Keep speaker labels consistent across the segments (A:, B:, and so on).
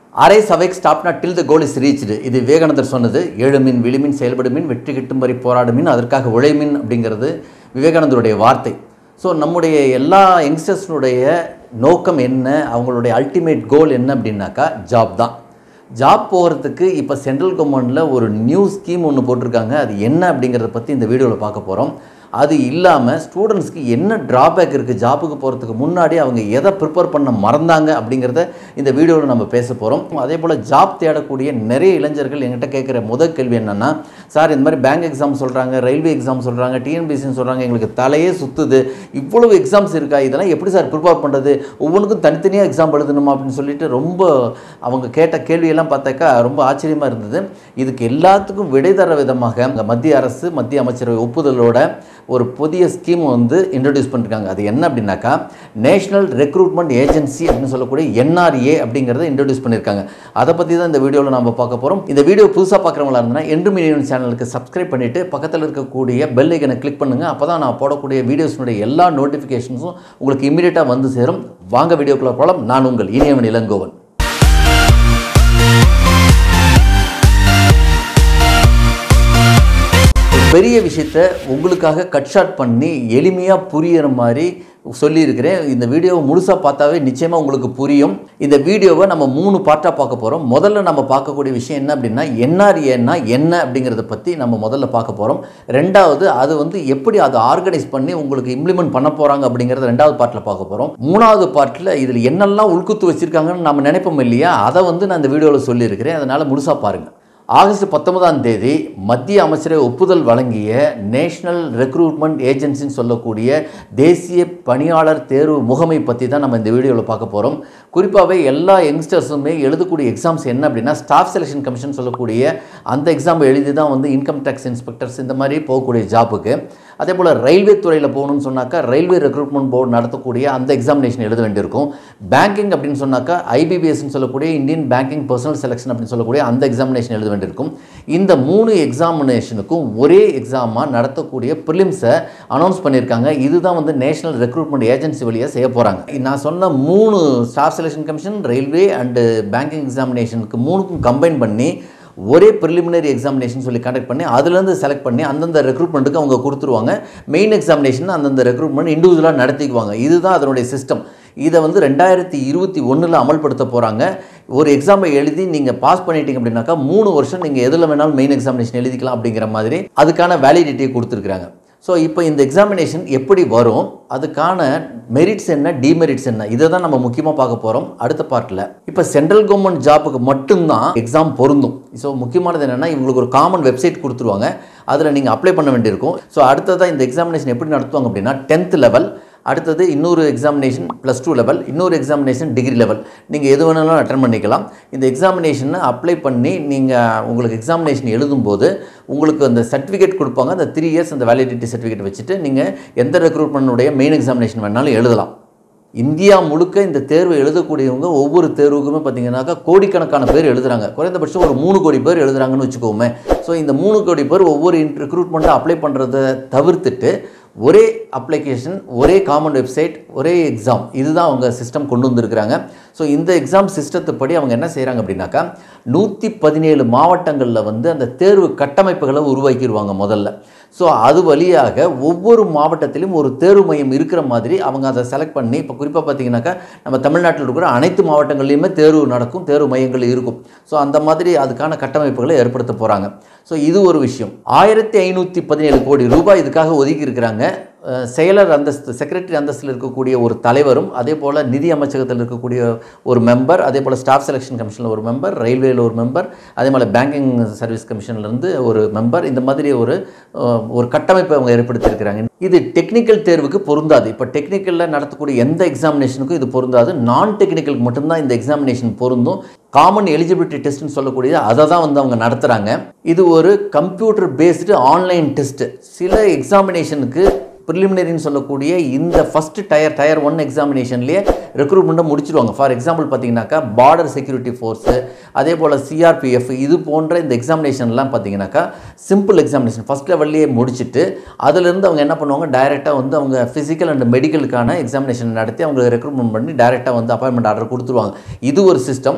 A: அரை awake stop not till the goal is reached இது விவேகானந்தர் சொன்னது எழுமின் விழுமின் செயல்படுமின் வெற்றி கிட்டும் வரை போராடுமின் அதற்காக உழைமின் அப்படிங்கிறது விவேகானந்தருடைய வார்த்தை ஸோ நம்முடைய எல்லா யங்ஸ்டர்ஸ்னுடைய நோக்கம் என்ன அவங்களுடைய அல்டிமேட் கோல் என்ன அப்படின்னாக்கா ஜாப் தான் ஜாப் போகிறதுக்கு இப்போ சென்ட்ரல் கவர்மெண்ட்டில் ஒரு நியூ ஸ்கீம் ஒன்று போட்டிருக்காங்க அது என்ன அப்படிங்கிறத பற்றி இந்த வீடியோவில் பார்க்க போகிறோம் அது இல்லாமல் ஸ்டூடெண்ட்ஸ்க்கு என்ன ட்ராபேக் இருக்குது ஜாப்புக்கு போகிறதுக்கு முன்னாடி அவங்க எதை ப்ரிப்பேர் பண்ண மறந்தாங்க அப்படிங்கிறத இந்த வீடியோவில் நம்ம பேச போகிறோம் அதே போல் ஜாப் தேடக்கூடிய நிறைய இளைஞர்கள் என்கிட்ட கேட்குற முதல் கேள்வி என்னென்னா சார் இந்த மாதிரி பேங்க் எக்ஸாம் சொல்கிறாங்க ரயில்வே எக்ஸாம் சொல்கிறாங்க டிஎன்பிசின்னு சொல்கிறாங்க எங்களுக்கு தலையே சுற்றுது இவ்வளவு எக்ஸாம்ஸ் இருக்கா இதெல்லாம் எப்படி சார் ப்ரிப்பேர் பண்ணுறது ஒவ்வொன்றுக்கும் தனித்தனியாக எக்ஸாம் எழுதணுமா அப்படின்னு சொல்லிட்டு ரொம்ப அவங்க கேட்ட கேள்வியெல்லாம் பார்த்தாக்கா ரொம்ப ஆச்சரியமாக இருந்தது இதுக்கு எல்லாத்துக்கும் விடை தர விதமாக அங்க மத்திய அரசு மத்திய அமைச்சரவை ஒப்புதலோட ஒரு புதிய ஸ்கீம் வந்து இன்ட்ரடியூஸ் பண்ணிருக்காங்க அது என்ன அப்படின்னாக்கா நேஷனல் ரெக்ரூட்மெண்ட் ஏஜென்சி அப்படின்னு சொல்லக்கூடிய என்ஆர்ஏ அப்படிங்கிறத இன்ட்ரடியூஸ் பண்ணியிருக்காங்க அதை பற்றி தான் இந்த வீடியோவில் நம்ம பார்க்க போகிறோம் இந்த வீடியோ புதுசாக பார்க்குறவங்களா இருந்தால் என்று மீடியம் சேனலுக்கு சப்ஸ்கிரைப் பண்ணிவிட்டு பக்கத்தில் இருக்கக்கூடிய பெல் ஐக்கனை கிளிக் பண்ணுங்கள் அப்போ தான் நான் போடக்கூடிய வீடியோஸ்னுடைய எல்லா நோட்டிஃபிகேஷன்ஸும் உங்களுக்கு இமீடியட்டாக வந்து சேரும் வாங்க வீடியோக்குள்ள போகலாம் நான் உங்கள் இனியவன் இளங்கோவன் பெரிய விஷயத்த உங்களுக்காக கட் ஷாட் பண்ணி எளிமையாக புரியிற மாதிரி சொல்லியிருக்கிறேன் இந்த வீடியோவை முழுசாக பார்த்தாவே நிச்சயமாக உங்களுக்கு புரியும் இந்த வீடியோவை நம்ம மூணு பார்ட்டாக பார்க்க போகிறோம் முதல்ல நம்ம பார்க்கக்கூடிய விஷயம் என்ன அப்படின்னா என்ஆர்ஏன்னா என்ன அப்படிங்கிறத பற்றி நம்ம முதல்ல பார்க்க போகிறோம் ரெண்டாவது அது வந்து எப்படி அதை ஆர்கனைஸ் பண்ணி உங்களுக்கு இம்ப்ளிமெண்ட் பண்ண போகிறாங்க அப்படிங்கிறத ரெண்டாவது பார்ட்டில் பார்க்க போகிறோம் மூணாவது பார்ட்டில் இதில் என்னெல்லாம் உள்குத்து வச்சுருக்காங்கன்னு நம்ம நினைப்போம் இல்லையா அதை வந்து நான் இந்த வீடியோவில் சொல்லியிருக்கிறேன் அதனால் முழுசாக பாருங்கள் ஆகஸ்ட் பத்தொன்பதாம் தேதி மத்திய அமைச்சரவை ஒப்புதல் வழங்கிய நேஷனல் ரெக்ரூட்மெண்ட் ஏஜென்சின்னு சொல்லக்கூடிய தேசிய பணியாளர் தேர்வு முகமை பற்றி தான் நம்ம இந்த வீடியோவில் பார்க்க போகிறோம் குறிப்பாகவே எல்லா யங்ஸ்டர்ஸுமே எழுதக்கூடிய எக்ஸாம்ஸ் என்ன அப்படின்னா ஸ்டாஃப் செலெக்ஷன் கமிஷன் சொல்லக்கூடிய அந்த எக்ஸாம் எழுதி தான் வந்து இன்கம் டேக்ஸ் இன்ஸ்பெக்டர்ஸ் இந்த மாதிரி போகக்கூடிய ஜாப்புக்கு அதே போல் ரயில்வே துறையில் போகணும்னு சொன்னாக்கா ரயில்வே ரெக்ரூட்மெண்ட் போர்டு நடத்தக்கூடிய அந்த எக்ஸாமினேஷன் எழுத வேண்டியிருக்கும் பேங்கிங் அப்படின்னு சொன்னாக்கா ஐபிபிஎஸ்ன்னு சொல்லக்கூடிய இந்தியன் பேங்கிங் பர்சனல் செலெக்ஷன் அப்படின்னு சொல்லக்கூடிய அந்த எக்ஸாமினேஷன் எழுத வேண்டியிருக்கும் இந்த மூணு எக்ஸாமினேஷனுக்கும் ஒரே எக்ஸாமாக நடத்தக்கூடிய ப்ரிலிம்ஸை அனௌன்ஸ் பண்ணியிருக்காங்க இதுதான் வந்து நேஷனல் ரெக்ரூட்மெண்ட் ஏஜென்சி வழியாக செய்ய போகிறாங்க நான் சொன்ன மூணு staff selection commission railway and banking எக்ஸாமினேஷனுக்கு மூணுக்கும் கம்பைன் பண்ணி ஒரே ப்ரிலிமினரி எக்ஸாமினேஷன் சொல்லி கண்டக்ட் பண்ணி அதுலேருந்து செலக்ட் பண்ணி அந்தந்த ரெக்ரூட்மெண்ட்டுக்கு அவங்க கொடுத்துருவாங்க மெயின் எக்ஸாமினேஷன் அந்தந்த ரெக்ரூட்மெண்ட் இண்டிவிஜுவலாக நடத்திக்குவாங்க இதுதான் அதனுடைய சிஸ்டம் இதை வந்து ரெண்டாயிரத்தி இருபத்தி ஒன்றில் அமல்படுத்த போகிறாங்க ஒரு எக்ஸாமை எழுதி நீங்கள் பாஸ் பண்ணிட்டீங்க அப்படின்னாக்கா மூணு வருஷம் நீங்கள் எதில் வேணாலும் மெயின் எக்ஸாமினேஷன் எழுதிக்கலாம் அப்படிங்கிற மாதிரி அதுக்கான வேலிடிட்டியை கொடுத்துருக்குறாங்க ஸோ இப்போ இந்த எக்ஸாமினேஷன் எப்படி வரும் அதுக்கான மெரிட்ஸ் என்ன டிமெரிட்ஸ் என்ன இதை தான் நம்ம முக்கியமாக பார்க்க போகிறோம் அடுத்த பார்ட்டில் இப்போ சென்ட்ரல் கவர்மெண்ட் ஜாப்புக்கு மட்டும்தான் எக்ஸாம் பொருந்தும் ஸோ முக்கியமானது என்னென்னா இவங்களுக்கு ஒரு காமன் வெப்சைட் கொடுத்துருவாங்க அதில் நீங்கள் அப்ளை பண்ண வேண்டியிருக்கும் ஸோ அடுத்ததாக இந்த எக்ஸாமினேஷன் எப்படி நடத்துவாங்க அப்படின்னா டென்த் லெவல் அடுத்தது இன்னொரு எக்ஸாமினேஷன் ப்ளஸ் டூ லெவல் இன்னொரு எக்ஸாமினேஷன் டிகிரி லெவல் நீங்கள் எது வேணாலும் அட்டன் பண்ணிக்கலாம் இந்த எக்ஸாமினேஷனை அப்ளை பண்ணி நீங்கள் உங்களுக்கு எக்ஸாமினேஷன் எழுதும்போது உங்களுக்கு அந்த சர்டிஃபிகேட் கொடுப்பாங்க அந்த த்ரீ இயர்ஸ் அந்த வேலிடிட்டி சர்டிஃபிகேட் வச்சுட்டு நீங்கள் எந்த ரெக்ரூட்மெண்ட்டுடைய மெயின் எக்ஸாமினேஷன் வேணாலும் எழுதலாம் இந்தியா முழுக்க இந்த தேர்வு எழுதக்கூடியவங்க ஒவ்வொரு தேர்வுக்குமே பார்த்தீங்கன்னாக்கா கோடிக்கணக்கான பேர் எழுதுறாங்க குறைந்தபட்சம் ஒரு மூணு கோடி பேர் எழுதுறாங்கன்னு வச்சுக்கோமே ஸோ இந்த மூணு கோடி பேர் ஒவ்வொரு ரெக்ரூட்மெண்ட்டை அப்ளை பண்ணுறதை தவிர்த்துட்டு ஒரே அப்ளிகேஷன் ஒரே காமன் வெப்சைட் ஒரே எக்ஸாம் இதுதான் அவங்க சிஸ்டம் கொண்டு வந்திருக்கிறாங்க ஸோ இந்த எக்ஸாம் சிஸ்டத்தை படி அவங்க என்ன செய்கிறாங்க அப்படின்னாக்கா நூற்றி பதினேழு மாவட்டங்களில் வந்து அந்த தேர்வு கட்டமைப்புகளை உருவாக்கிடுவாங்க முதல்ல ஸோ அது வழியாக ஒவ்வொரு மாவட்டத்திலும் ஒரு தேர்வு மையம் இருக்கிற மாதிரி அவங்க அதை செலக்ட் பண்ணி இப்போ குறிப்பாக பார்த்தீங்கன்னாக்கா நம்ம தமிழ்நாட்டில் இருக்கிற அனைத்து மாவட்டங்கள்லையுமே தேர்வு நடக்கும் தேர்வு மையங்கள் இருக்கும் ஸோ அந்த மாதிரி அதுக்கான கட்டமைப்புகளை ஏற்படுத்த போகிறாங்க ஸோ இது ஒரு விஷயம் ஆயிரத்தி ஐநூற்றி பதினேழு கோடி ரூபாய் இதுக்காக ஒதுக்கி இருக்கிறாங்க அஹ், செயலர் அந்தஸ்து செக்ரட்டரி அந்தஸ்தில் இருக்கக்கூடிய ஒரு தலைவரும் அதே போல் நிதி அமைச்சகத்தில் இருக்கக்கூடிய ஒரு மெம்பர் அதே போல் ஸ்டாஃப் செலெக்ஷன் கமிஷனில் ஒரு மெம்பர் ரயில்வேயில் ஒரு மெம்பர் அதே போல் பேங்கிங் சர்வீஸ் கமிஷன்லேருந்து ஒரு மெம்பர் இந்த மாதிரி ஒரு அஹ், ஒரு கட்டமைப்பை அவங்க ஏற்படுத்தியிருக்கிறாங்க இது டெக்னிக்கல் தேர்வுக்கு பொருந்தாது இப்போ டெக்னிக்கலில் நடத்தக்கூடிய எந்த எக்ஸாமினேஷனுக்கும் இது பொருந்தாது நான் டெக்னிக்கலுக்கு மட்டும்தான் இந்த எக்ஸாமினேஷன் பொருந்தும் காமன் எலிஜிபிலிட்டி டெஸ்ட்னு சொல்லக்கூடியது அதை தான் வந்து அவங்க நடத்துகிறாங்க இது ஒரு கம்ப்யூட்டர் பேஸ்டு ஆன்லைன் டெஸ்ட் சில எக்ஸாமினேஷனுக்கு ப்ரிலிமினரின்னு சொல்லக்கூடிய இந்த ஃபஸ்ட் டயர் டயர் ஒன் எக்ஸாமினேஷன்லேயே ரெக்ரூட்மெண்ட்டை முடிச்சிருவாங்க ஃபார் எக்ஸாம்பிள் பார்த்தீங்கன்னாக்கா பார்டர் செக்யூரிட்டி ஃபோர்ஸு அதே போல் சிஆர்பிஎஃப் இது போன்ற இந்த எக்ஸாமினேஷன்லாம் பார்த்தீங்கன்னாக்கா சிம்பிள் எக்ஸாமினேஷன் ஃபஸ்ட் லெவல்லையே முடிச்சுட்டு அதுலேருந்து அவங்க என்ன பண்ணுவாங்க டைரெக்டாக வந்து அவங்க ஃபிசிக்கல் அண்ட் மெடிக்கலுக்கான எக்ஸாமினேஷன் நடத்தி அவங்க ரெக்ரூட்மெண்ட் பண்ணி டைரெக்டாக வந்து அப்பாயின்மெண்ட் ஆர்டர் கொடுத்துருவாங்க இது ஒரு சிஸ்டம்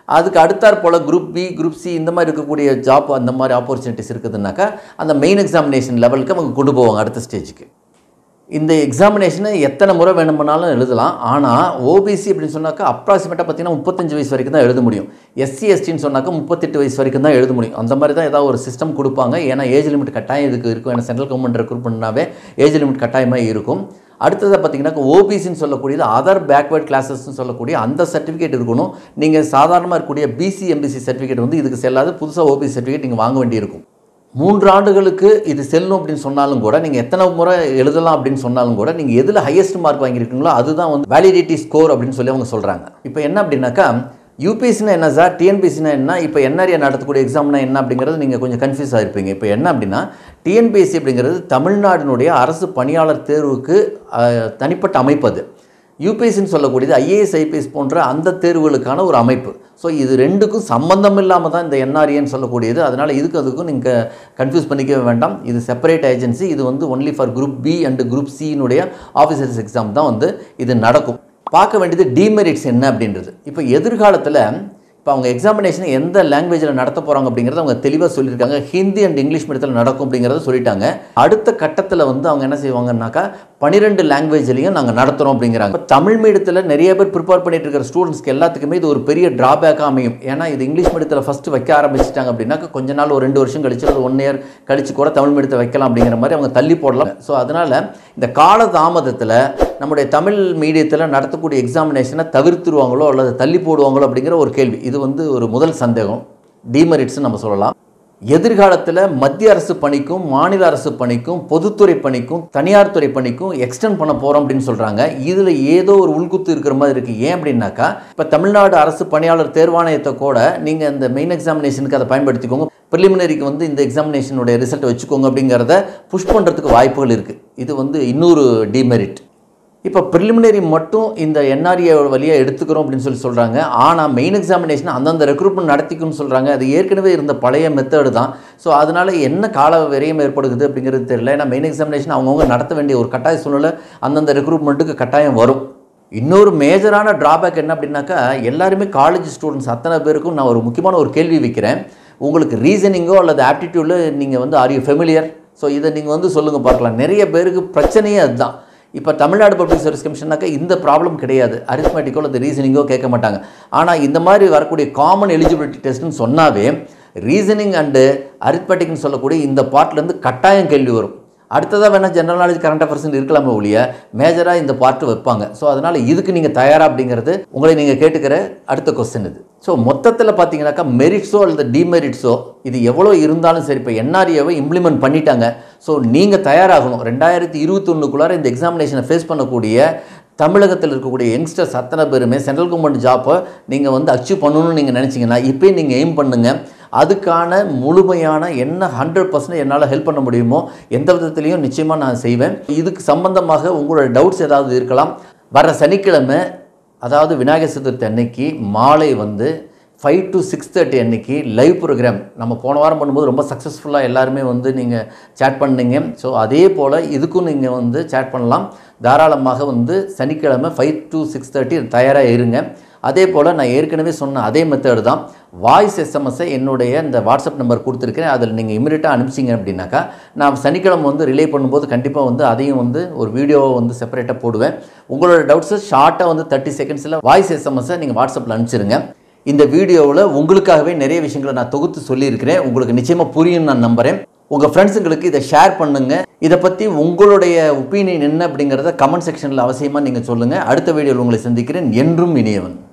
A: அதுக்கு அடுத்தாற் போல் குரூப் பி குரூப் சி இந்த மாதிரி இருக்கக்கூடிய ஜாப் அந்த மாதிரி ஆப்பர்ச்சுனிட்டிஸ் இருக்குதுன்னாக்கா அந்த மெயின் எக்ஸாமினேஷன் லெவலுக்கு அவங்க கொண்டு போவாங்க அடுத்த ஸ்டேஜுக்கு இந்த எக்ஸாமினேஷனை எத்தனை முறை வேணும்னாலும் எழுதலாம் ஆனால் ஓபிசி அப்படின்னு சொன்னாக்கா அப்ராக்சிமேட்டாக பார்த்தீங்கன்னா முப்பத்தஞ்சு வயசு வரைக்கும் தான் எழுத முடியும் எஸ்சி எஸ்டின்னு சொன்னாக்கா முப்பத்தெட்டு வயசு வரைக்கும் தான் எழுத முடியும் அந்த மாதிரி தான் ஏதாவது ஒரு சிஸ்டம் கொடுப்பாங்க ஏன்னா ஏஜ் லிமிட் கட்டாயம் இதுக்கு இருக்கும் ஏன்னா சென்ட்ரல் கவர்மெண்ட் ரெக்ரூட் பண்ணாவே ஏஜ் லிமிட் கட்டாயமாக இருக்கும் அடுத்ததாக பார்த்தீங்கன்னா ஓபிசின்னு சொல்லக்கூடியது அதர் பேக்வேர்ட் கிளாஸஸ்னு சொல்லக்கூடிய அந்த சர்டிஃபிகேட் இருக்கணும் நீங்கள் சாதாரணமாக இருக்கக்கூடிய பிசி எம்பிசி சர்டிஃபிகேட் வந்து இதுக்கு செல்லாது புதுசாக ஓபிசி சர்டிஃபிகேட் நீங்கள் வாங்க வேண்டியிருக்கும் மூன்று ஆண்டுகளுக்கு இது செல்லும் அப்படின்னு சொன்னாலும் கூட நீங்கள் எத்தனை முறை எழுதலாம் அப்படின்னு சொன்னாலும் கூட நீங்கள் எதில் ஹையஸ்ட் மார்க் வாங்கியிருக்கீங்களோ அதுதான் வந்து வேலிடிட்டி ஸ்கோர் அப்படின்னு சொல்லி அவங்க சொல்கிறாங்க இப்போ என்ன அப்படின்னாக்கா யூபிஎஸ்சினா என்ன சார் டிஎன்பிஎஸ்சினா என்ன இப்போ என்ஆர்ஏ நடத்தக்கூடிய எக்ஸாம்னா என்ன அப்படிங்கிறது நீங்கள் கொஞ்சம் கன்ஃபியூஸ் ஆகிருப்பீங்க இப்போ என்ன அப்படின்னா டிஎன்பிஎஸ்சி அப்படிங்கிறது தமிழ்நாட்டினுடைய அரசு பணியாளர் தேர்வுக்கு அஹ், தனிப்பட்ட அமைப்பு அது யூபிஎஸ்சின்னு சொல்லக்கூடியது ஐஏஎஸ் ஐபிஎஸ் போன்ற அந்த தேர்வுகளுக்கான ஒரு அமைப்பு ஸோ இது ரெண்டுக்கும் சம்பந்தம் இல்லாமல் தான் இந்த என்ஆர்ஏன்னு சொல்லக்கூடியது அதனால் இதுக்கு அதுக்கும் நீங்கள் கன்ஃபியூஸ் பண்ணிக்கவே வேண்டாம் இது செப்பரேட் ஏஜென்சி இது வந்து only for group B and group சியினுடைய ஆஃபீஸர்ஸ் எக்ஸாம் தான் வந்து இது நடக்கும் பார்க்க வேண்டியது டிமெரிட்ஸ் என்ன அப்படின்றது இப்போ எதிர்காலத்தில் இப்போ அவங்க எக்ஸாமினேஷன் எந்த லாங்குவேஜில் நடத்த போகிறாங்க அப்படிங்கிறத அவங்க தெளிவாக சொல்லியிருக்காங்க ஹிந்தி அண்ட் இங்கிலீஷ் மீடியத்தில் நடக்கும் அப்படிங்கிறத சொல்லிட்டாங்க அடுத்த கட்டத்தில் வந்து அவங்க என்ன செய்வாங்கன்னாக்கா பன்னிரெண்டு லாங்குவேஜ்லையும் நாங்கள் நடத்துகிறோம் அப்படிங்கிறாங்க இப்போ தமிழ் மீடியத்தில் நிறைய பேர் ப்ரிப்பேர் பண்ணிட்டு இருக்கிற ஸ்டூடெண்ட்ஸ்க்கு எல்லாத்துக்குமே இது ஒரு பெரிய ட்ராபேக்காக அமையும் ஏன்னா இது இங்கிலீஷ் மீடியத்தில் ஃபஸ்ட்டு வைக்க ஆரம்பிச்சிட்டாங்க அப்படின்னாக்கா கொஞ்ச நாள் ஒரு ரெண்டு வருஷம் கழிச்சு ஒரு ஒன் இயர் கழிச்சு கூட தமிழ் மீடியத்தை வைக்கலாம் அப்படிங்கிற மாதிரி அவங்க தள்ளி போடலாம் ஸோ அதனால் இந்த கால தாமதத்தில் நம்முடைய தமிழ் மீடியத்தில் நடத்தக்கூடிய எக்ஸாமினேஷனை தவிர்த்துருவாங்களோ அல்லது தள்ளி போடுவாங்களோ அப்படிங்கிற ஒரு கேள்வி இது வந்து ஒரு முதல் சந்தேகம் டிமெரிட்ஸ் நம்ம சொல்லலாம் எதிர்காலத்தில் மத்திய அரசு பணிக்கும் மாநில அரசு பணிக்கும் பொதுத்துறை பணிக்கும் தனியார் துறை பணிக்கும் எக்ஸ்டெண்ட் பண்ண போகிறோம் அப்படின்னு சொல்கிறாங்க இதில் ஏதோ ஒரு உள்குத்து இருக்கிற மாதிரி இருக்குது ஏன் அப்படின்னாக்கா இப்போ தமிழ்நாடு அரசு பணியாளர் தேர்வாணையத்தை கூட நீங்கள் இந்த மெயின் எக்ஸாமினேஷனுக்கு அதை பயன்படுத்திக்கோங்க ப்ரிலிமினரிக்கு வந்து இந்த எக்ஸாமினேஷனுடைய ரிசல்ட்டை வச்சுக்கோங்க அப்படிங்கிறத புஷ் பண்ணுறதுக்கு வாய்ப்புகள் இருக்குது இது வந்து இன்னொரு டிமெரிட் இப்போ ப்ரிலிமினரி மட்டும் இந்த என்ஆர்ஏ வழியாக எடுத்துக்கிறோம் அப்படின்னு சொல்லி சொல்கிறாங்க ஆனால் மெயின் எக்ஸாமினேஷன் அந்தந்த ரெக்ரூட்மெண்ட் நடத்திக்கும்னு சொல்கிறாங்க அது ஏற்கனவே இருந்த பழைய மெத்தடு தான் ஸோ அதனால் என்ன கால விரயம் ஏற்படுகிறது அப்படிங்கிறது தெரியல ஏன்னா மெயின் எக்ஸாமினேஷன் அவங்கவுங்க நடத்த வேண்டிய ஒரு கட்டாய சூழ்நிலை அந்தந்த ரெக்ரூட்மெண்ட்டுக்கு கட்டாயம் வரும் இன்னொரு மேஜரான ட்ராபேக் என்ன அப்படின்னாக்கா எல்லாருமே காலேஜ் ஸ்டூடெண்ட்ஸ் அத்தனை பேருக்கும் நான் ஒரு முக்கியமான ஒரு கேள்வி வைக்கிறேன் உங்களுக்கு ரீசனிங்கோ அல்லது ஆப்டிடியூடில் நீங்கள் வந்து ஆர் யூ ஃபெமிலியர் ஸோ இதை நீங்கள் வந்து சொல்லுங்கள் பார்க்கலாம் நிறைய பேருக்கு பிரச்சனையே அதுதான் இப்போ தமிழ்நாடு பப்ளிக் சர்வீஸ் கமிஷனாக்கா இந்த ப்ராப்ளம் கிடையாது அரித்மெட்டிக்கோ அல்லது ரீசனிங்கோ கேட்க மாட்டாங்க ஆனால் இந்த மாதிரி வரக்கூடிய காமன் எலிஜிபிலிட்டி டெஸ்ட்னு சொன்னாவே ரீசனிங் அண்டு அரித்மெட்டிக்னு சொல்லக்கூடிய இந்த பார்ட்லேருந்து கட்டாயம் கேள்வி வரும் அடுத்ததாக வேணால் ஜென்ரல் நாலேஜ் கரண்ட் அஃபேர்ஸ் இருக்கலாமே ஒழிய மேஜராக இந்த பார்ட் வைப்பாங்க ஸோ அதனால் இதுக்கு நீங்கள் தயாரா அப்படிங்கிறது உங்களை நீங்கள் கேட்டுக்கிற அடுத்த கொஸ்டின் இது ஸோ மொத்தத்தில் பார்த்தீங்கன்னாக்கா மெரிட்ஸோ அல்லது டிமெரிட்ஸோ இது எவ்வளோ இருந்தாலும் சரி இப்போ என்ஆர்ஏவை இம்ப்ளிமெண்ட் பண்ணிட்டாங்க ஸோ நீங்கள் தயாராகணும் ரெண்டாயிரத்தி இருபத்தொன்னுக்குள்ளார இந்த எக்ஸாமினேஷனை ஃபேஸ் பண்ணக்கூடிய தமிழகத்தில் இருக்கக்கூடிய யங்ஸ்டர்ஸ் அத்தனை பேருமே சென்ட்ரல் கவர்மெண்ட் ஜாப்பை நீங்கள் வந்து அச்சீவ் பண்ணணும்னு நீங்கள் நினச்சிங்கன்னா இப்போயே நீங்கள் எய்ம் பண்ணுங்கள் அதுக்கான முழுமையான என்ன ஹண்ட்ரட் பர்சன்ட் என்னால் ஹெல்ப் பண்ண முடியுமோ எந்த விதத்துலேயும் நிச்சயமாக நான் செய்வேன் இதுக்கு சம்பந்தமாக உங்களோட டவுட்ஸ் ஏதாவது இருக்கலாம் வர சனிக்கிழமை அதாவது விநாயகர் சதுர்த்தி அன்னைக்கு மாலை வந்து ஃபைவ் டு சிக்ஸ் தேர்ட்டி அன்னைக்கு லைவ் ப்ரோக்ராம் நம்ம போன வாரம் பண்ணும்போது ரொம்ப சக்ஸஸ்ஃபுல்லாக எல்லாருமே வந்து நீங்கள் சேட் பண்ணீங்க ஸோ அதே போல் இதுக்கும் நீங்கள் வந்து சேட் பண்ணலாம் தாராளமாக வந்து சனிக்கிழமை ஃபைவ் டு சிக்ஸ் தேர்ட்டி தயாராக இருங்க அதே போல் நான் ஏற்கனவே சொன்ன அதே மெத்தடு தான் வாய்ஸ் எஸ்எம்எஸ்ஸை என்னுடைய இந்த வாட்ஸ்அப் நம்பர் கொடுத்துருக்கேன் அதில் நீங்கள் இமீடியட்டாக அனுப்பிச்சிங்க அப்படின்னாக்கா நான் சனிக்கிழமை வந்து ரிலே பண்ணும்போது கண்டிப்பாக வந்து அதையும் வந்து ஒரு வீடியோவை வந்து செப்பரேட்டாக போடுவேன் உங்களோட டவுட்ஸை ஷார்ட்டாக வந்து தேர்ட்டி செகண்ட்ஸில் வாய்ஸ் எஸ்எம்எஸ்ஸை நீங்கள் வாட்ஸ்அப்பில் அனுப்பிச்சிருங்க இந்த வீடியோவில் உங்களுக்காகவே நிறைய விஷயங்களை நான் தொகுத்து சொல்லியிருக்கிறேன் உங்களுக்கு நிச்சயமாக புரியும் நான் நம்புகிறேன் உங்கள் ஃப்ரெண்ட்ஸுங்களுக்கு இதை ஷேர் பண்ணுங்கள் இதை பற்றி உங்களுடைய ஒப்பீனியன் என்ன அப்படிங்கிறத கமெண்ட் செக்ஷனில் அவசியமாக நீங்கள் சொல்லுங்கள் அடுத்த வீடியோவில் உங்களை சந்திக்கிறேன் என்றும் இனியவன்